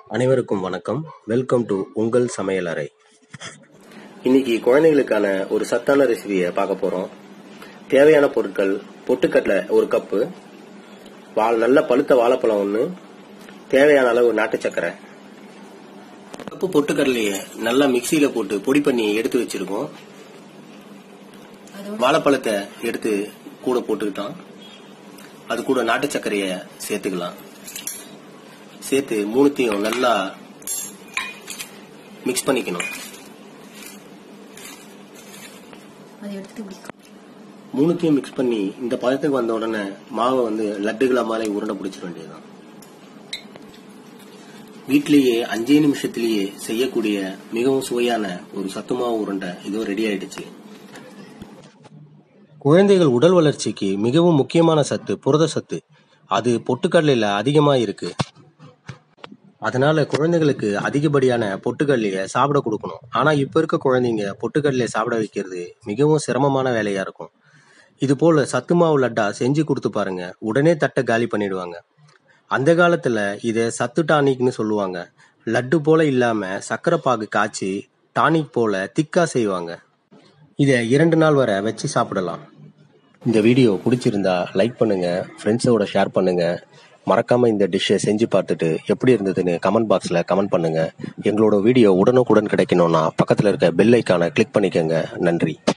அனைவருக்கும் வணக்கம் welcome to உங்கள் சமையலறை இன்னைக்கு குழந்தைகளுக்கான ஒரு சத்தான ரெசிபியை பார்க்க போறோம் தேவையான பொருட்கள் பொட்டுக்கடலை ஒரு கப்பு வால் நல்ல பழுத்த வாழைப்பழம் ஒன்று தேவையான அளவு நாட்டு சக்கரை கப்பு பொட்டுக்கடலைய நல்லா மிக்சியில போட்டு பொடி பண்ணி எடுத்து வச்சிருக்கோம் வாழைப்பழத்தை எடுத்து கூட போட்டுக்கிட்டோம் அது கூட நாட்டு சர்க்கரைய சேர்த்துக்கலாம் சேர்த்து மூணுத்தையும் நல்லா மிக்ஸ் பண்ணிக்கணும் அதை எடுத்து குடிக்கும் மூணுத்தையும் மிக்ஸ் பண்ணி இந்த பதத்துக்கு வந்த உடனே மாவை வந்து லட்டுகளா மாதிரி உருண்டை பிடிச்சிட வேண்டியதுதான் வீட்டிலேயே அஞ்சே நிமிஷத்திலேயே செய்யக்கூடிய மிகவும் சுவையான ஒரு சத்து மாவு உருண்டை இதுவும் ரெடி ஆயிடுச்சு குழந்தைகள் உடல் வளர்ச்சிக்கு மிகவும் முக்கியமான சத்து புரத சத்து அது பொட்டுக்கடலையில அதிகமா இருக்கு அதனால குழந்தைகளுக்கு அதிகப்படியான பொட்டுக்கடலைய சாப்பிட கொடுக்கணும் ஆனா இப்ப இருக்க குழந்தைங்க பொட்டுக்கடலைய சாப்பிட வைக்கிறது மிகவும் சிரமமான வேலையா இருக்கும் இது போல சத்து மாவு லட்டா செஞ்சு கொடுத்து பாருங்க உடனே தட்டை காலி பண்ணிடுவாங்க அந்த காலத்துல இத சத்து டானிக்னு சொல்லுவாங்க லட்டு போல இல்லாம சக்கரை பாகு காய்ச்சி டானிக் போல திக்கா செய்வாங்க இத இரண்டு நாள் வரை வச்சு சாப்பிடலாம் இந்த வீடியோ பிடிச்சிருந்தா லைக் பண்ணுங்க ஃப்ரெண்ட்ஸோட ஷேர் பண்ணுங்க மறக்காம இந்த டிஷ்ஷை செஞ்சு பார்த்துட்டு எப்படி இருந்ததுன்னு கமெண்ட் பாக்ஸ்ல கமெண்ட் பண்ணுங்க எங்களோட வீடியோ உடனுக்குடன் கிடைக்கணும்னா பக்கத்துல இருக்க பெல் ஐக்கானை கிளிக் பண்ணிக்கங்க நன்றி